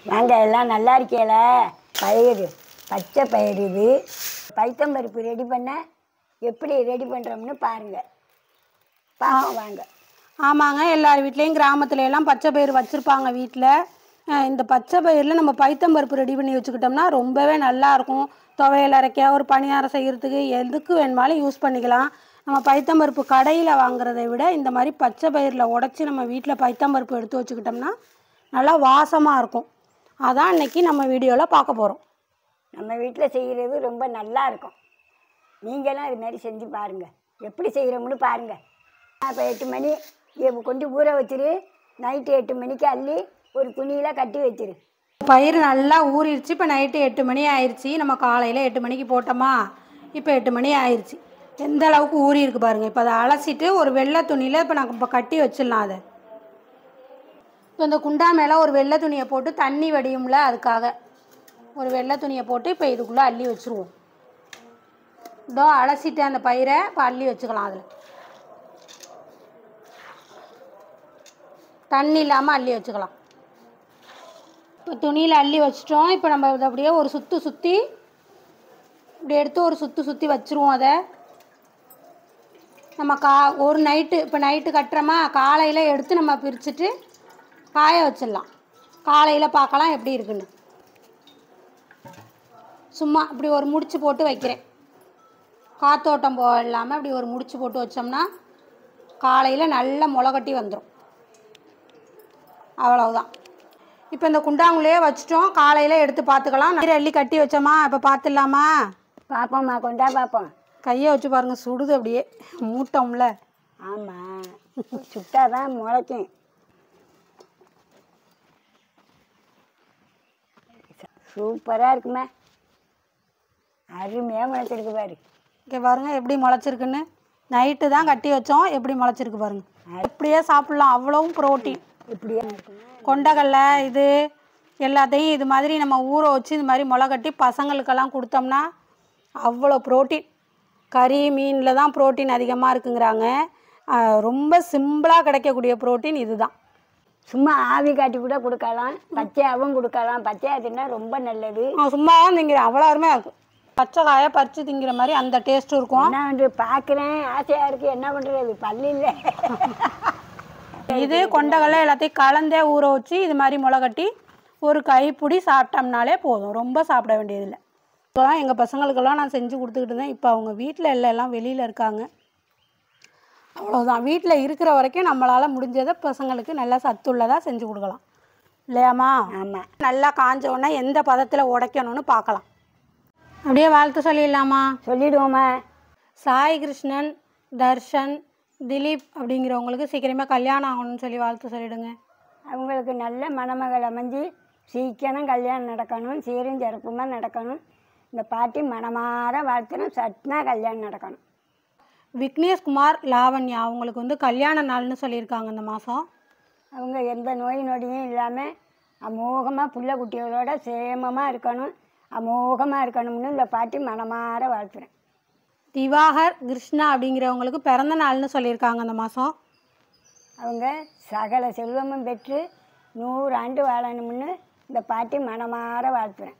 வாங்க எல்லாம் நல்லா இருக்கேல பயிறு பச்சை பயிறு இது பைத்தம்பருப்பு ரெடி பண்ண எப்படி ரெடி பண்ணுறோம்னு பாருங்கள் பார்ப்போம் வாங்க ஆமாங்க எல்லார் வீட்லேயும் கிராமத்துல எல்லாம் பச்சை பயிர் வச்சுருப்பாங்க வீட்டில் இந்த பச்சை பயிரில் நம்ம பைத்தம்பருப்பு ரெடி பண்ணி வச்சுக்கிட்டோம்னா ரொம்பவே நல்லா இருக்கும் துவையல் அரைக்க ஒரு பணியாரம் செய்கிறதுக்கு எதுக்கு வேணுமாலும் யூஸ் பண்ணிக்கலாம் நம்ம பைத்தம்பருப்பு கடையில் வாங்குறதை விட இந்த மாதிரி பச்சை பயிரில் உடச்சி நம்ம வீட்டில் பைத்தம்பருப்பு எடுத்து வச்சுக்கிட்டோம்னா நல்லா வாசமாக இருக்கும் அதான் இன்னைக்கு நம்ம வீடியோவில் பார்க்க போகிறோம் நம்ம வீட்டில் செய்கிறது ரொம்ப நல்லா இருக்கும் நீங்களும் அது மாதிரி செஞ்சு பாருங்கள் எப்படி செய்கிறோம்னு பாருங்கள் இப்போ எட்டு மணி இதை கொண்டு ஊற வச்சிரு நைட்டு எட்டு மணிக்கு அள்ளி ஒரு துணியில் கட்டி வச்சிரு பயிர் நல்லா ஊறிடுச்சு இப்போ நைட்டு எட்டு மணி ஆயிடுச்சு நம்ம காலையில் எட்டு மணிக்கு போட்டோமா இப்போ எட்டு மணி ஆயிடுச்சு எந்த அளவுக்கு ஊறி இருக்கு பாருங்க இப்போ அதை அலசிட்டு ஒரு வெள்ளை துணியில் இப்போ நான் இப்போ கட்டி வச்சிடலாம் அதை இப்போ இந்த குண்டா மேலே ஒரு வெள்ளை துணியை போட்டு தண்ணி வடியும்ல அதுக்காக ஒரு வெள்ளை துணியை போட்டு இப்போ இதுக்குள்ளே அள்ளி வச்சுருவோம் இதோ அலசிட்டு அந்த பயிரை இப்போ அள்ளி வச்சுக்கலாம் அதில் தண்ணி இல்லாமல் அள்ளி வச்சுக்கலாம் இப்போ துணியில் அள்ளி வச்சிட்டோம் இப்போ நம்ம இதை அப்படியே ஒரு சுற்று சுற்றி இப்படி எடுத்து ஒரு சுற்றி சுற்றி வச்சுருவோம் அதை நம்ம கா ஒரு நைட்டு இப்போ நைட்டு கட்டுறோமா காலையில் எடுத்து நம்ம பிரிச்சுட்டு காய வச்சிடலாம் காலையில் பார்க்கலாம் எப்படி இருக்குன்னு சும்மா இப்படி ஒரு முடிச்சு போட்டு வைக்கிறேன் காத்தோட்டம் போ இல்லாமல் இப்படி ஒரு முடிச்சு போட்டு வச்சோம்னா காலையில் நல்ல முளைகட்டி வந்துடும் அவ்வளவுதான் இப்போ இந்த குண்டாங்குள்ளேயே வச்சுட்டோம் காலையில் எடுத்து பார்த்துக்கலாம் நீர் அள்ளி கட்டி வச்சோமா இப்போ பார்த்துடலாமா பார்ப்போம்மா கொண்டா பார்ப்போம் கையை வச்சு பாருங்க சுடுது அப்படியே மூட்டோம்ல ஆமாம் சுட்டாதான் முளைக்கும் சூப்பராக இருக்குமே அருமையாக முளைச்சிருக்கு பாரு இங்கே பாருங்க எப்படி முளைச்சிருக்குன்னு நைட்டு தான் கட்டி வச்சோம் எப்படி முளைச்சிருக்கு பாருங்க அப்படியே சாப்பிட்லாம் அவ்வளவும் புரோட்டீன் இப்படியே இருக்கும் கொண்டக்கடலை இது எல்லாத்தையும் இது மாதிரி நம்ம ஊற வச்சு இது மாதிரி முளை கட்டி பசங்களுக்கெல்லாம் கொடுத்தோம்னா அவ்வளோ புரோட்டீன் கறி மீனில் தான் புரோட்டீன் அதிகமாக இருக்குங்கிறாங்க ஆஹ் ரொம்ப சிம்பிளாக கிடைக்கக்கூடிய புரோட்டீன் இதுதான் சும்மா ஆவி காட்டி கூட கொடுக்கலாம் பச்சையாகவும் கொடுக்கலாம் பச்சையா தின்னா ரொம்ப நல்லது நான் சும்மா தான் திங்கிறேன் அவ்வளோ அருமையாக இருக்கும் பச்சை காயை பறித்து திங்கிற மாதிரி அந்த டேஸ்ட்டும் இருக்கும் என்ன வந்து பார்க்குறேன் ஆசையாக இருக்குது என்ன பண்ணுறது பல்லு இல்லை இது கொண்டக்கடலை எல்லாத்தையும் கலந்தே ஊற வச்சு இது மாதிரி முளை கட்டி ஒரு கைப்பிடி சாப்பிட்டோம்னாலே போதும் ரொம்ப சாப்பிட வேண்டியதில்லை இப்போலாம் எங்கள் பசங்களுக்கெல்லாம் நான் செஞ்சு கொடுத்துக்கிட்டு இருந்தேன் இப்போ அவங்க வீட்டில் இல்லை எல்லாம் வெளியில் இருக்காங்க அவ்வளோதான் வீட்டில் இருக்கிற வரைக்கும் நம்மளால் முடிஞ்சதை பசங்களுக்கு நல்லா சத்துள்ளதாக செஞ்சு கொடுக்கலாம் இல்லையாம்மா ஆமாம் நல்லா காஞ்ச உடனே எந்த பதத்தில் உடைக்கணும்னு பார்க்கலாம் அப்படியே வாழ்த்து சொல்லிடலாமா சொல்லிடுவோம்மா சாய் கிருஷ்ணன் தர்ஷன் திலீப் அப்படிங்கிறவங்களுக்கு சீக்கிரமே கல்யாணம் ஆகணும்னு சொல்லி வாழ்த்து சொல்லிடுங்க அவங்களுக்கு நல்ல மணமகள் அமைஞ்சு சீக்கிரம் கல்யாணம் நடக்கணும் சீரும் சிறப்புமா நடக்கணும் இந்த பாட்டி மனமார வாழ்த்தணும் சட்னா கல்யாணம் நடக்கணும் விக்னேஷ்குமார் லாவண்யா அவங்களுக்கு வந்து கல்யாண நாள்னு சொல்லியிருக்காங்க இந்த மாதம் அவங்க எந்த நோய் நொடியும் இல்லாமல் அமோகமாக புள்ள குட்டிகளோட சேமமாக இருக்கணும் அமோகமாக இருக்கணும்னு இந்த பாட்டி மனமார வாழ்த்துறேன் திவாகர் கிருஷ்ணா அப்படிங்கிறவங்களுக்கு பிறந்த நாள்னு சொல்லியிருக்காங்க இந்த மாதம் அவங்க சகல செல்வமும் பெற்று நூறு ஆண்டு வாழணும்னு இந்த பாட்டி மனமார வாழ்த்துறேன்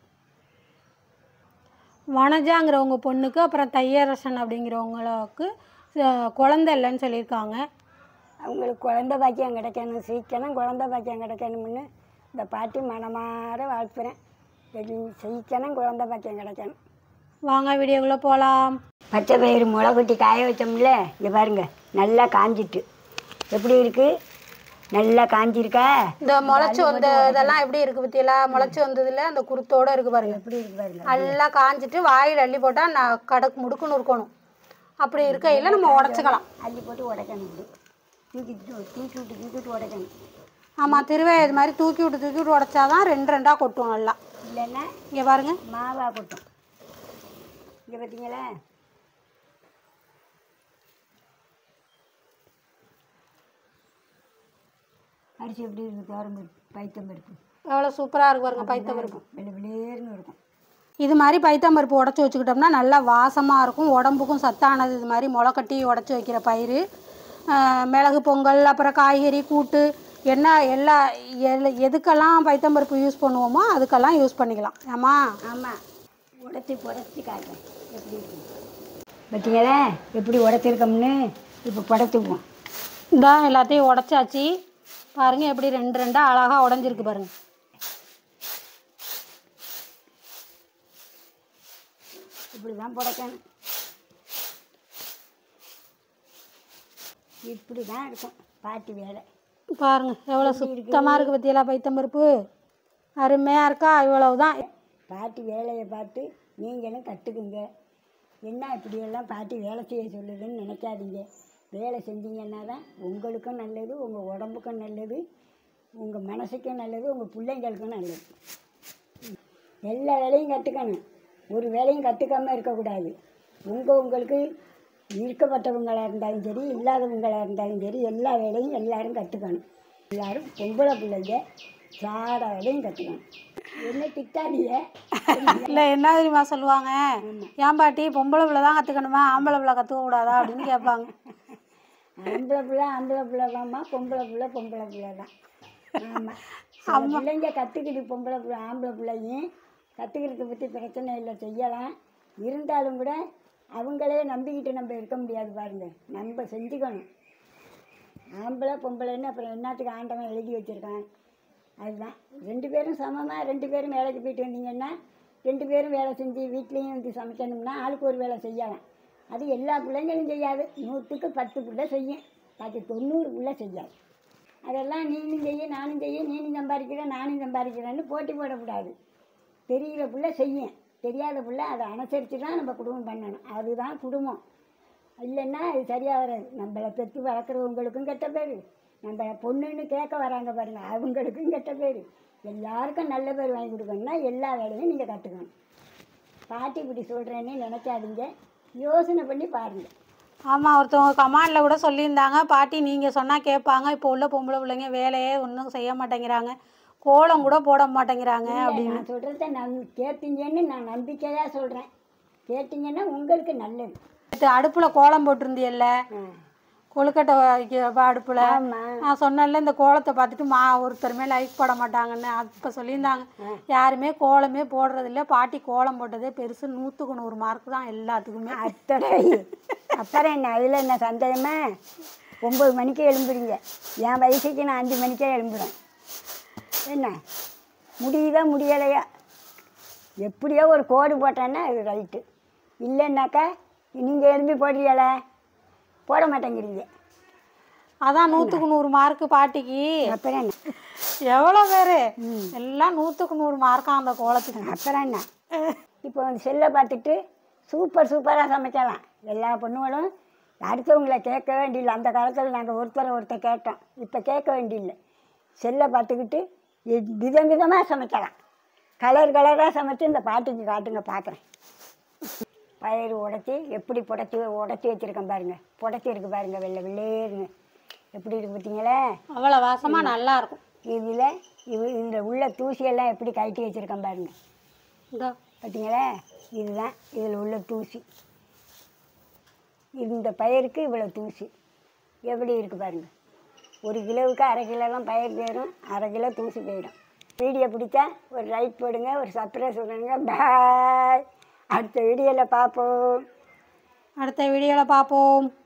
வனஜாங்கிறவங்க பொண்ணுக்கு அப்புறம் தையரசன் அப்படிங்கிறவங்களுக்கு அஹ், குழந்தை இல்லைன்னு சொல்லியிருக்காங்க அவங்களுக்கு குழந்த பாக்கியம் கிடைக்கணும் சீக்கிரம் குழந்த பாக்கியம் கிடைக்கணும்னு இந்த பாட்டி மனமார வாழ்த்துறேன் வெகு- சீக்கிரம் குழந்த பாக்கியம் கிடைக்கணும் வாங்க வீடியோக்குள்ளே போகலாம் பச்சை பயிறு முளை கொட்டி காய வச்சோம்ல இங்கே பாருங்க நல்லா காஞ்சிட்டு எப்படி இருக்கு நல்லா காஞ்சிருக்கா இந்த முளைச்சி வந்த இதெல்லாம் எப்படி இருக்குது பற்றியலா முளைச்சி வந்ததில் அந்த குருத்தோட இருக்குது பாருங்க எப்படி இருக்கு பாருங்க நல்லா காஞ்சிட்டு வாயில் அள்ளி போட்டால் நான் கடக்கு முடுக்குன்னு இருக்கணும் அப்படி இருக்கையில் நம்ம உடச்சிக்கலாம் அள்ளி போட்டு உடைக்கணும் இப்படி தூக்கிட்டு தூக்கி விட்டு தூக்கி விட்டு உடைக்கணும் ஆமாம் திருவே இது மாதிரி தூக்கி விட்டு தூக்கி விட்டு உடச்சாதான் ரெண்டு ரெண்டாக கொட்டும் நல்லா இல்லைன்னா இங்கே பாருங்க மாவா கொட்டும் இங்கே பார்த்தீங்களா அரிசி எப்படி இருக்கு தோரம்பருப்பு பைத்தம்பருப்பு எவ்வளோ சூப்பராக இருக்கு பாருங்க பைத்தம் பருப்பு வெள்ளை வெளியேறுன்னு இருக்கும் இது மாதிரி பைத்தம் பருப்பு உடச்சி வச்சுக்கிட்டோம்னா நல்லா வாசமாக இருக்கும் உடம்புக்கும் சத்தானது இது மாதிரி முளை கட்டி உடச்சி வைக்கிற பயிர் ஆஹ் மிளகு பொங்கல் அப்புறம் காய்கறி கூட்டு என்ன எல்லா எல்- எதுக்கெல்லாம் பைத்தம்பருப்பு யூஸ் பண்ணுவோமோ அதுக்கெல்லாம் யூஸ் பண்ணிக்கலாம் ஏம்மா ஆமாம் உடச்சி புடச்சி காட்டுறேன் எப்படி இருக்கு பார்த்தீங்களா எப்படி உடச்சிருக்கோம்னு இப்போ புடச்சிக்குவோம் இந்தா எல்லாத்தையும் உடச்சாச்சு பாருங்க எப்படி ரெண்டு ரெண்டாக அழகாக உடஞ்சிருக்கு பாருங்க இப்படி தான் புடைக்கணும் இப்படி தான் இருக்கும் பாட்டி வேலை பாருங்க எவ்வளோ சுத்தமாக இருக்குது பற்றியெல்லாம் பைத்தம்பருப்பு அருமையாக இருக்கா இவ்வளவுதான் பாட்டி வேலையை பார்த்து நீங்களும் கற்றுக்குங்க என்ன இப்படியெல்லாம் பாட்டி வேலை செய்ய சொல்லுதுன்னு நினைக்காதீங்க வேலை செஞ்சீங்கன்னா தான் உங்களுக்கும் நல்லது உங்கள் உடம்புக்கும் நல்லது உங்கள் மனசுக்கும் நல்லது உங்கள் பிள்ளைங்களுக்கும் நல்லது எல்லா வேலையும் கற்றுக்கணும் ஒரு வேலையும் கற்றுக்காம இருக்கக்கூடாது உங்கள் உங்களுக்கு இருக்கப்பட்டவங்களாக இருந்தாலும் சரி இல்லாதவங்களாக இருந்தாலும் சரி எல்லா வேலையும் எல்லாரும் கற்றுக்கணும் எல்லாரும் பொம்பளை பிள்ளைங்க சாட வேலையும் கற்றுக்கணும் என்ன திட்டாதீங்க இல்லை என்ன தெரியுமா சொல்லுவாங்க ஏன் பாட்டி பொம்பளை பிள்ளை தான் கற்றுக்கணுமா ஆம்பளை பிள்ளை கற்றுக்க கூடாதா அப்படின்னு கேட்பாங்க ஆம்பளை பிள்ளை ஆம்பளை பிள்ளை தான்மா பொம்பளை பிள்ளை பொம்பளை பிள்ளை தான் ஆமாம் பிள்ளைங்க கற்றுக்கிட்டு பொம்பளை பிள்ளை ஆம்பளை பிள்ளையும் கற்றுக்கிறத பற்றி பிரச்சனை இல்லை செய்யலாம் இருந்தாலும் கூட அவங்களே நம்பிக்கிட்டு நம்ம இருக்க முடியாது பாருங்க நம்ம செஞ்சுக்கணும் ஆம்பளை பொம்பளைன்னு அப்புறம் என்னத்துக்கு ஆண்டவன் எழுதி வச்சுருக்கான் அதுதான் ரெண்டு பேரும் சமமாக ரெண்டு பேரும் வேலைக்கு போயிட்டு வந்தீங்கன்னா ரெண்டு பேரும் வேலை செஞ்சு வீட்லேயும் வந்து சமைக்கணும்னா ஆளுக்கு ஒரு வேலை செய்யலாம் அது எல்லா பிள்ளைங்களும் செய்யாது நூற்றுக்கு பத்து பிள்ளை செய்யும் பாக்கி தொண்ணூறு பிள்ளை செய்யாது அதெல்லாம் நீனும் செய்ய நானும் செய்ய நீனும் சம்பாதிக்கிறேன் நானும் சம்பாதிக்கிறேன்னு போட்டி போடக்கூடாது தெரிகிற பிள்ளை செய்யும் தெரியாத பிள்ளை அதை அனுசரித்து தான் நம்ம குடும்பம் பண்ணணும் அதுதான் குடும்பம் இல்லைன்னா அது சரியாக வராது நம்மளை பெற்று வளர்க்குறவங்களுக்கும் கெட்ட பேர் நம்ம பொண்ணுன்னு கேட்க வராங்க பாருங்க அவங்களுக்கும் கெட்ட பேர் எல்லாருக்கும் நல்ல பேர் வாங்கி கொடுக்கணும்னா எல்லா வேலையும் நீங்கள் கற்றுக்கணும் பாட்டி இப்படி சொல்கிறேன்னு நினைக்காதீங்க யோசனை பண்ணி பாருங்கள் ஆமாம் ஒருத்தவங்க கமாண்டில் கூட சொல்லியிருந்தாங்க பாட்டி நீங்கள் சொன்னால் கேட்பாங்க இப்போ உள்ள பொம்பளை பிள்ளைங்க வேலையே ஒன்றும் செய்ய மாட்டேங்கிறாங்க கோலம் கூட போட மாட்டேங்கிறாங்க அப்படின்னு நான் சொல்கிறத நம் கேட்பீங்கன்னு நான் நம்பிக்கையாக சொல்கிறேன் கேட்டீங்கன்னா உங்களுக்கு நல்லது நேத்து அடுப்பில் கோலம் போட்டிருந்தியல்ல கொழுக்கட்டை வைக்க அடுப்பில் ஆமாம் நான் சொன்னேன்ல இந்த கோலத்தை பார்த்துட்டு மா ஒருத்தருமே லைக் போட மாட்டாங்கன்னு அப்போ சொல்லியிருந்தாங்க யாருமே கோலமே போடுறதில்ல பாட்டி கோலம் போட்டதே பெருசு நூற்றுக்கு நூறு மார்க் தான் எல்லாத்துக்குமே அத்தடை அப்புறம் என்ன அதில் என்ன சந்தேகமா ஒம்பது மணிக்கு எழும்புறீங்க என் வயசுக்கு நான் அஞ்சு மணிக்கே எழும்புறேன் என்ன முடியுதா முடியலையா எப்படியோ ஒரு கோடு போட்டேன்னா அது ரைட்டு இல்லைன்னாக்கா நீங்கள் எழும்பி போடுறீங்கள போட மாட்டேங்கிறீங்க அதான் நூற்றுக்கு நூறு மார்க்கு பாட்டிக்கு அப்புறம் என்ன எவ்வளோ பேர் எல்லாம் நூற்றுக்கு நூறு மார்க்காக அந்த கோலத்துக்கு அப்புறம் என்ன இப்போ அந்த செல்லை பார்த்துட்டு சூப்பர் சூப்பராக சமைக்கலாம் எல்லா பொண்ணுங்களும் அடுத்தவங்கள கேட்க வேண்டியில்லை அந்த காலத்தில் நாங்கள் ஒருத்தரை ஒருத்தர் கேட்டோம் இப்போ கேட்க வேண்டியில்லை செல்லை பார்த்துக்கிட்டு எ- விதம் விதமாக சமைக்கலாம் கலர் கலராக சமைச்சு இந்த பாட்டிக்கு காட்டுங்க பார்க்குறேன் பயிர் உடச்சி எப்படி புடச்சி உடச்சி வச்சுருக்கேன் பாருங்க புடச்சி இருக்கு பாருங்க வெள்ளை வெள்ளேருங்க எப்படி இருக்கு பார்த்தீங்களா அவ்வளோ வாசமாக நல்லா இருக்கும் இதில் இது இதில் உள்ள தூசியெல்லாம் எப்படி கழட்டி வச்சுருக்கேன் பாருங்க இதோ பார்த்தீங்களா இதுதான் இதில் உள்ள தூசி இந்த பயிருக்கு இவ்வளோ தூசி எப்படி இருக்குது பாருங்க ஒரு கிலோவுக்கு அரை கிலோலாம் பயிர் போயிடும் அரை கிலோ தூசி போயிடும் வீடியோ பிடிச்சா ஒரு லைக் போடுங்க ஒரு சப்ஸ்கிரைப் சொல்லுங்க பாய் அடுத்த வீடியோவில் பார்ப்போம் அடுத்த வீடியோவில் பார்ப்போம்